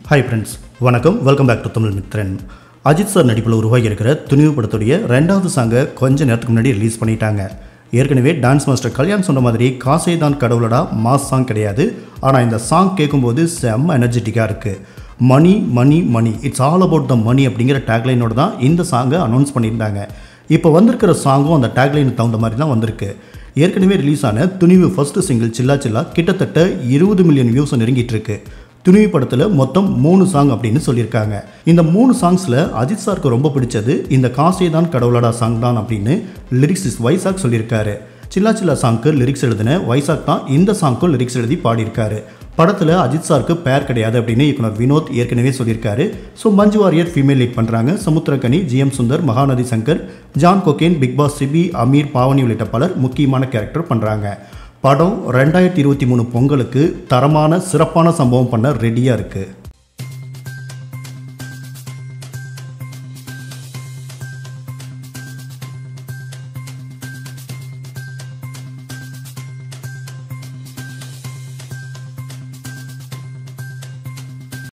hi friends வணக்கம் welcome back to Tamil Mithran Ajith sir நடிப்பில் உருவாகி இருக்கிற துணிவு படத்துடைய ரெண்டாவது சாங்கை கொஞ்ச நேரத்துக்கு முன்னாடி ரிலீஸ் பண்ணிட்டாங்க ஏற்கனவே டான்ஸ் மாஸ்டர் கல்யாண் சொன்ன மாதிரி காசே தான் கடவுளடா மாஸ் சாங் கிடையாது ஆனால் இந்த சாங் கேட்கும்போது செம்ம எனர்ஜெட்டிக்காக இருக்குது money money money it's all about the money அப்படிங்கிற டேக்லைனோட தான் இந்த சாங்கை அனௌன்ஸ் பண்ணியிருந்தாங்க இப்போ வந்திருக்கிற சாங்கும் அந்த டேக்லைனுக்கு தகுந்த மாதிரி தான் வந்திருக்கு ஏற்கனவே ரிலீஸ் ஆன துணிவு ஃபர்ஸ்ட் சிங்கிள் சில்லா சில்லா கிட்டத்தட்ட இருபது மில்லியன் வியூஸ் நெருங்கிட்டு இருக்கு துணிவு படத்தில் மொத்தம் மூணு சாங் அப்படின்னு சொல்லியிருக்காங்க இந்த மூணு சாங்ஸில் அஜித் சாருக்கு ரொம்ப பிடிச்சது இந்த காசே தான் கடவுளடா சாங் தான் அப்படின்னு லிரிக்ஸ் வைசாக் சொல்லியிருக்காரு சில்லா சில்லா சாங்க்கு லிரிக்ஸ் எழுதின வைசாக் தான் இந்த சாங்க்கும் லிரிக்ஸ் எழுதி பாடியிருக்காரு படத்தில் அஜித் சாருக்கு பேர் கிடையாது அப்படின்னு இயக்குனர் வினோத் ஏற்கனவே சொல்லியிருக்காரு so Manju Warrier female lead பண்ணுறாங்க Samuthirakani GM Sundar Mahanadhi Shankar John Kokken big boss Sibi Ameer Pavani உள்ளிட்ட பலர் முக்கியமான கேரக்டர் பண்ணுறாங்க படம் ரெண்டாயிரத்தி இருபத்தி மூணு பொங்கலுக்கு தரமான சிறப்பான சம்பவம் பண்ண ரெடியாக இருக்குது